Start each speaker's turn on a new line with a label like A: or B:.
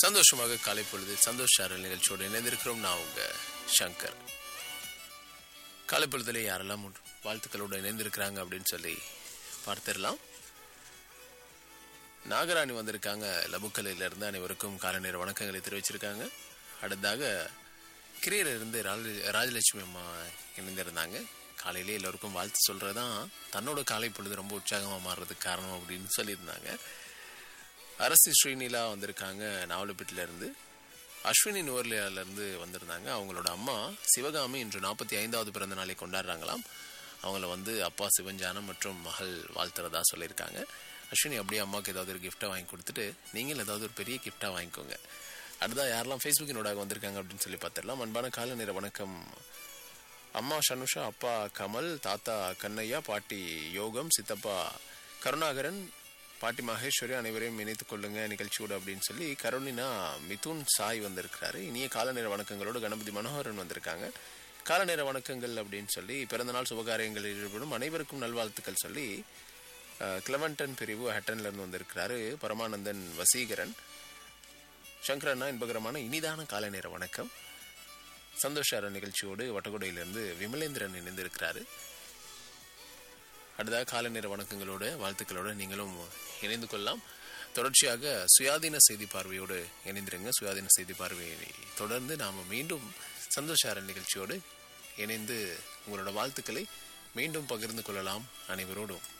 A: சந்தோஷமாக காலை பொழுது சந்தோஷ் சாரல் நிகழ்ச்சியோடு இணைந்திருக்கிறோம் நான் உங்க சங்கர் காலை பொழுதுல யாரெல்லாம் உன் வாழ்த்துக்களோடு இணைந்திருக்கிறாங்க அப்படின்னு சொல்லி பார்த்துடலாம் நாகராணி வந்திருக்காங்க லபுக்கலையில இருந்து அனைவருக்கும் காலை நேர வணக்கங்களை தெரிவிச்சிருக்காங்க அடுத்ததாக கிரியில இருந்து ராஜ- ராஜலட்சுமி அம்மா இணைந்திருந்தாங்க காலையிலே எல்லோருக்கும் வாழ்த்து சொல்றதுதான் தன்னோட காலை பொழுது ரொம்ப உற்சாகமா மாறுறதுக்கு காரணம் அப்படின்னு சொல்லியிருந்தாங்க அரசி ஸ்ரீநிலா வந்திருக்காங்க நாவலப்பேட்டில இருந்து அஸ்வினி நுவர்லியால இருந்து வந்திருந்தாங்க அவங்களோட அம்மா சிவகாமி இன்று நாற்பத்தி ஐந்தாவது பிறந்த நாளை கொண்டாடுறாங்களாம் அவங்கள வந்து அப்பா சிவஞானம் மற்றும் மகள் வாழ்த்துறதா சொல்லியிருக்காங்க அஸ்வினி அப்படியே அம்மாவுக்கு ஏதாவது ஒரு கிஃப்டை வாங்கி கொடுத்துட்டு நீங்கள் ஏதாவது ஒரு பெரிய கிஃப்டா வாங்கிக்கோங்க அடுத்தா யாரெல்லாம் ஃபேஸ்புக்கினோடாக வந்திருக்காங்க அப்படின்னு சொல்லி பார்த்துடலாம் அன்பான காலை நேர வணக்கம் அம்மா ஷனுஷா அப்பா கமல் தாத்தா கண்ணையா பாட்டி யோகம் சித்தப்பா கருணாகரன் பாட்டி மகேஸ்வரி அனைவரையும் இணைத்துக் கொள்ளுங்க நிகழ்ச்சியோடு அப்படின்னு சொல்லி கருணினா மிதுன் சாய் வந்திருக்கிறாரு இனிய கால நேர வணக்கங்களோடு கணபதி மனோகரன் வந்திருக்காங்க கால நேர வணக்கங்கள் அப்படின்னு சொல்லி பிறந்தநாள் சுபகாரியங்களில் ஈடுபடும் அனைவருக்கும் நல்வாழ்த்துக்கள் சொல்லி அஹ், கிளவன்டன் பிரிவு ஹட்டன்ல இருந்து வந்திருக்கிறாரு பரமானந்தன் வசீகரன் சங்கரண்ணா இன்பகரமான இனிதான காலை நேர வணக்கம் சந்தோஷார நிகழ்ச்சியோடு வட்டகுடையிலிருந்து விமலேந்திரன் இணைந்திருக்கிறாரு அடுத்ததாக காலை நேர வணக்கங்களோட வாழ்த்துக்களோட நீங்களும் இணைந்து கொள்ளலாம் தொடர்ச்சியாக சுயாதீன செய்தி பார்வையோடு இணைந்திருங்க சுயாதீன செய்தி பார்வையை தொடர்ந்து நாம் மீண்டும் சந்தோஷார நிகழ்ச்சியோடு இணைந்து உங்களோட வாழ்த்துக்களை மீண்டும் பகிர்ந்து கொள்ளலாம் அனைவரோடும்